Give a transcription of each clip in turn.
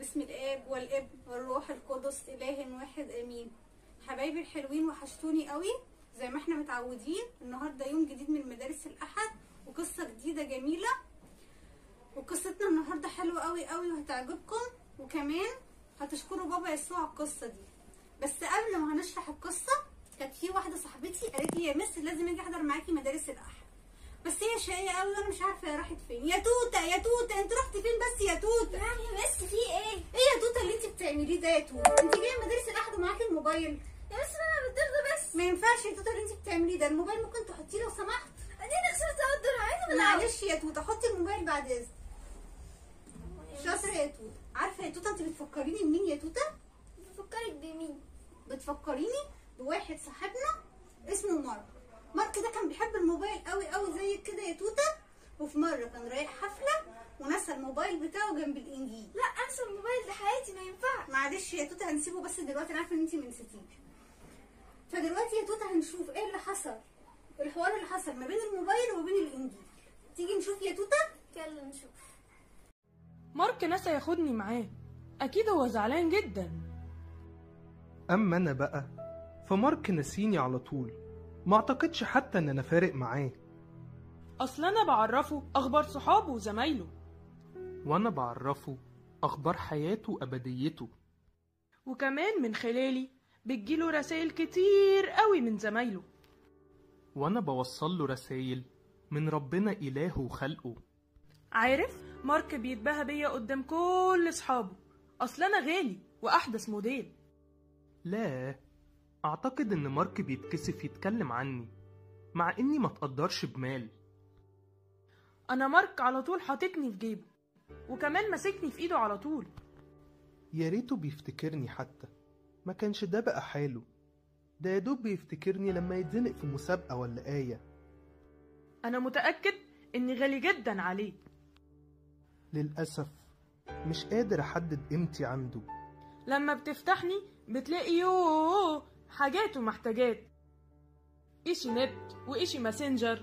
بسم الاب والابن والروح القدس اله واحد امين حبايبي الحلوين وحشتوني قوي زي ما احنا متعودين النهارده يوم جديد من مدارس الاحد وقصه جديده جميله وقصتنا النهارده حلوه قوي قوي وهتعجبكم وكمان هتشكروا بابا يسوع على القصه دي بس قبل ما هنشرح القصه كانت في واحده صاحبتي قالت لي يا مس لازم اجي احضر معاكي مدارس الاحد بس هي شقيه قوي وانا مش عارفه هي راحت فين يا توته يا توته انت رحتي فين بس يا توته يعني بس في ايه؟ ايه يا توته اللي انت بتعمليه ده يا توته انت جايه مدارس الاحد ومعاكي الموبايل يا بس انا بترضى بس ما ينفعش يا توته اللي انت بتعمليه ده الموبايل ممكن تحطيه لو سمحت اديني خسرت اهو الدرع من الأول. معلش يا توته حطي الموبايل بعد اذنك شاطره يا توته عارفه يا توته انت بتفكريني بمين يا توته بفكرك بمين؟ بتفكريني بواحد صاحبنا اسمه مارك مارك ده كان بيحب الموبايل قوي قوي زيك كده يا توته وفي مره كان رايح حفله ونسى الموبايل بتاعه جنب الانجيل لا انسى الموبايل ده حياتي ما ينفعش معلش يا توته هنسيبه بس دلوقتي انا عارفه ان انت ما نسيتيه فدلوقتي يا توته هنشوف ايه اللي حصل الحوار اللي حصل ما بين الموبايل وما بين الانجيل تيجي نشوف يا توته يلا نشوف مارك نسى ياخدني معاه اكيد هو زعلان جدا أما أنا بقى فمارك نسيني على طول ما أعتقدش حتى إن أنا فارق معاه اصل انا بعرفه اخبار صحابه وزمايله وأنا بعرفه أخبار حياته وأبديته وكمان من خلالي بتجيله رسائل كتير قوي من زمايله وأنا بوصل له رسايل من ربنا إله وخلقه عارف مارك بيتباهى بيا قدام كل صحابه اصل انا غالي واحدث موديل لا أعتقد إن مارك بيتكسف يتكلم عني مع إني ما تقدرش بمال انا مارك على طول حاططني في جيبه وكمان ماسكني في ايده على طول يا ريته بيفتكرني حتى ما كانش ده بقى حاله ده يا دوب بيفتكرني لما يتزنق في مسابقة ولا آية انا متاكد اني غالي جدا عليه للأسف مش قادر أحدد قيمتي عنده لما بتفتحني بتلاقي يوه حاجات ومحتاجات ايشي نت وايشي ماسنجر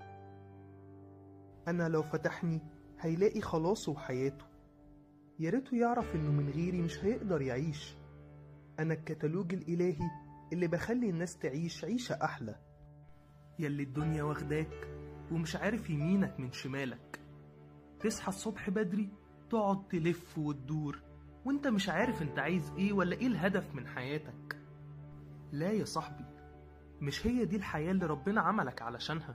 أنا لو فتحني هيلاقي خلاصه وحياته يا ريته يعرف إنه من غيري مش هيقدر يعيش أنا الكتالوج الإلهي اللي بخلي الناس تعيش عيشة أحلى يلي الدنيا واخداك ومش عارف يمينك من شمالك تصحى الصبح بدري تقعد تلف وتدور وانت مش عارف انت عايز ايه ولا ايه الهدف من حياتك لا يا صاحبي مش هي دي الحياة اللي ربنا عملك علشانها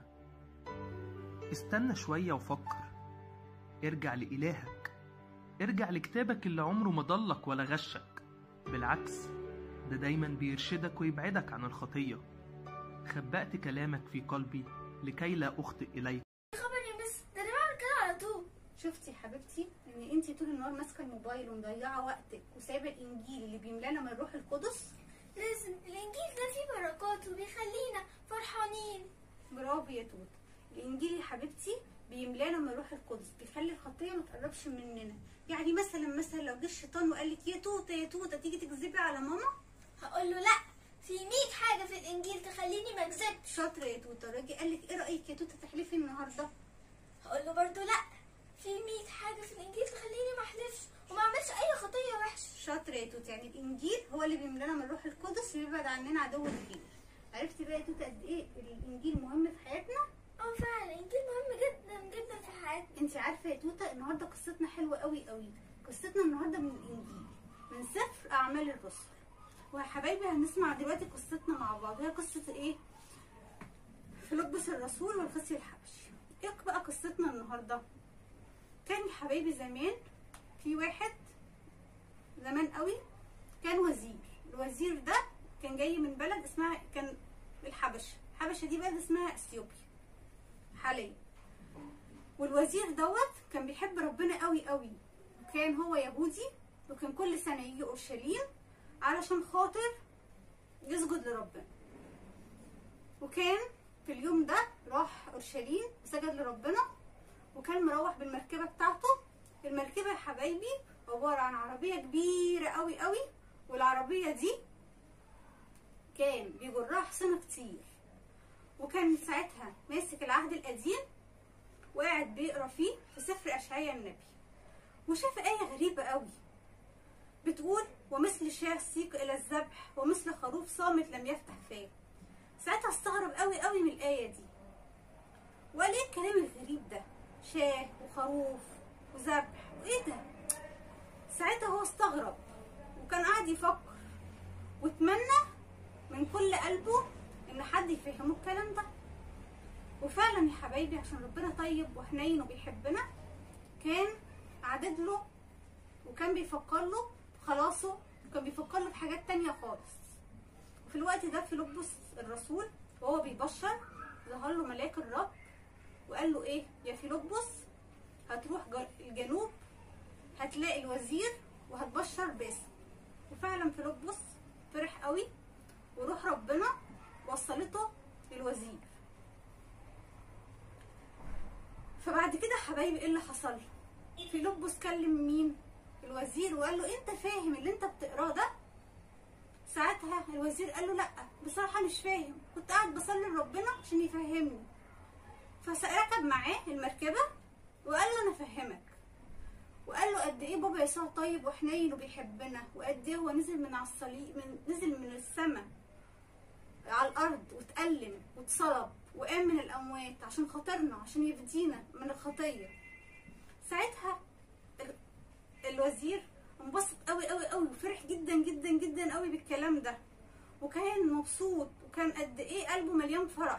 استنى شوية وفكر ارجع لإلهك ارجع لكتابك اللي عمره ما ضلك ولا غشك بالعكس ده دايما بيرشدك ويبعدك عن الخطية خبأت كلامك في قلبي لكي لا أخطئ إليك خبر يا مس ده انا بعمل كده على طول شفتي يا حبيبتي ان انت طول النهار ماسكه الموبايل ومضيعه وقتك وسايبه الانجيل اللي بيملانا من روح القدس لازم الانجيل ده فيه بركات وبيخلينا فرحانين برافو يا توت الانجيل يا حبيبتي بيملانا من روح القدس بيخلي الخطيه ما تقربش مننا يعني مثلا مثلا لو جه الشيطان وقال لك يا توته يا توته تيجي تكذبي على ماما هقول له لا في 100 حاجه في الانجيل تخليني ما اكذبش شاطره يا توته الراجل قال لك ايه رايك يا توته تحلفي النهارده هقول له برضه لا في 100 حاجه في الانجيل تخليني ما احلفش وما اعملش اي خطيه وحشه شاطره يا توته يعني الانجيل هو اللي بيملانا من روح القدس ويبعد عننا عدو الخير عرفتي بقى يا توته قد ايه الانجيل مهم في حياتنا اه فعلا الانجيل مهم جدا جدا في حياتنا انت عارفه يا توته النهارده قصتنا حلوه قوي قوي قصتنا النهارده من الانجيل من سفر اعمال الرسل ويا حبايبي هنسمع دلوقتي قصتنا مع بعض هي قصه ايه فيلبس الرسول والخصي الحبشي ايه بقى قصتنا النهارده كان يا حبايبي زمان في واحد زمان قوي كان وزير الوزير ده كان جاي من بلد اسمها كان الحبشه الحبشه دي بلد اسمها اثيوبيا حاليا والوزير دوت كان بيحب ربنا قوي قوي وكان هو يهودي وكان كل سنة يجي أورشليم علشان خاطر يسجد لربنا وكان في اليوم ده راح أورشليم وسجد لربنا وكان مروح بالمركبة بتاعته المركبة يا حبايبي عبارة عن عربية كبيرة قوي قوي والعربية دي كان بيجرها حصنة كتير وكان ساعتها ماسك العهد القديم وقاعد بيقرا فيه في سفر اشعياء النبي وشاف آية غريبة قوي بتقول ومثل شاه سيق الى الذبح ومثل خروف صامت لم يفتح فاه ساعتها استغرب قوي قوي من الايه دي وقال ايه الكلام الغريب ده شاه وخروف وذبح وايه ده ساعتها هو استغرب وكان قاعد يفكر واتمنى من كل قلبه ان حد يفهمه الكلام ده وفعلا يا حبايبي عشان ربنا طيب وحنين وبيحبنا كان عدد له وكان بيفكر له في خلاصه وكان بيفكر له في حاجات تانية خالص وفي الوقت ده فيلبس الرسول وهو بيبشر ظهر له ملاك الرب وقال له ايه يا فيلبس هتروح جر- الجنوب هتلاقي الوزير وهتبشر باسم وفعلا فيلبس فرح قوي وروح ربنا وصلته للوزير فبعد كده حبايبي ايه اللي حصل فيلبس كلم مين الوزير وقال له انت فاهم اللي انت بتقراه ده ساعتها الوزير قال له لا بصراحه مش فاهم كنت قاعد بصلي لربنا عشان يفهمني فركب معاه المركبه وقال له انا فهمك وقال له قد ايه بابا يسوع طيب وحنين وبيحبنا وقد ايه هو نزل من على الصليب من نزل من السماء على الارض واتألم واتصلب وقام من الاموات عشان خاطرنا عشان يفدينا من الخطيه ساعتها ال- الوزير انبسط قوي قوي قوي وفرح جدا جدا جدا قوي بالكلام ده وكان مبسوط وكان قد ايه قلبه مليان فرح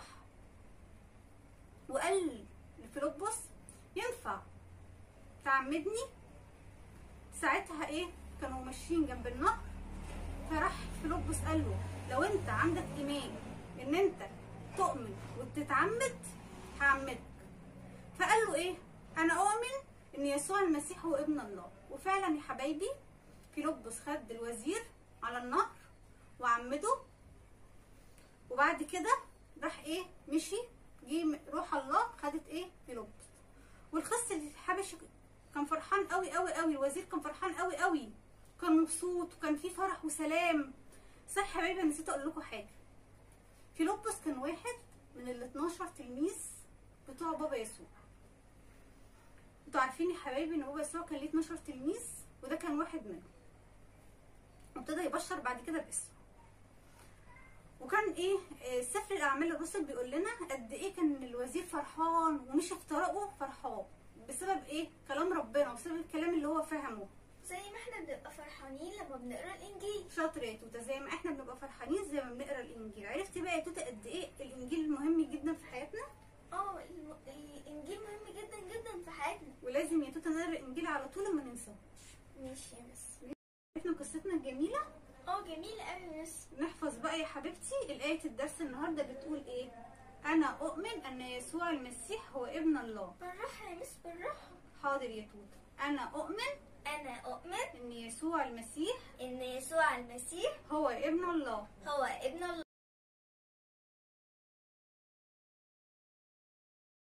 وقال لفيلبس ينفع تعمدني ساعتها ايه كانوا ماشيين جنب النهر فراح فيلبس قال له لو انت عندك ايمان ان انت تؤمن وتتعمد هعمدك فقال له ايه انا اؤمن ان يسوع المسيح هو ابن الله وفعلا يا حبايبي فيلبس خد الوزير على النهر وعمده وبعد كده راح ايه مشي جه روح الله خدت ايه فيلبس والخس الحبشي كان فرحان قوي قوي قوي الوزير كان فرحان قوي قوي كان مبسوط وكان فيه فرح وسلام صح يا حبايبي أنا نسيت اقول لكم حاجه فيلبس كان واحد من ال 12 تلميذ بتوع بابا يسوع انتوا عارفين يا حبايبي ان بابا يسوع كان ليه 12 تلميذ وده كان واحد منهم وابتدى يبشر بعد كده باسمه وكان ايه آه، سفر الاعمال الرسل بيقول لنا قد ايه كان الوزير فرحان ومشي في طريقه فرحان بسبب ايه كلام ربنا وبسبب الكلام اللي هو فهمه زي ما احنا بنبقى فرحانين لما بنقرا الانجيل شاطر يا توته زي ما احنا بنبقى فرحانين زي ما بنقرا الانجيل عرفتي بقى يا توته قد ايه الانجيل مهم جدا في حياتنا اه الم- الانجيل مهم جدا جدا في حياتنا ولازم يا توته نقرا الانجيل على طول وما ننساهوش ماشي يا مس عرفنا قصتنا الجميله اه جميل قوي يا مس نحفظ بقى يا حبيبتي الآية الدرس النهاردة بتقول إيه؟ أنا أؤمن أن يسوع المسيح هو ابن الله بالراحه يا مس بالراحه حاضر يا توتة أنا أؤمن انا اؤمن أن يسوع المسيح ان يسوع المسيح هو ابن الله هو ابن الله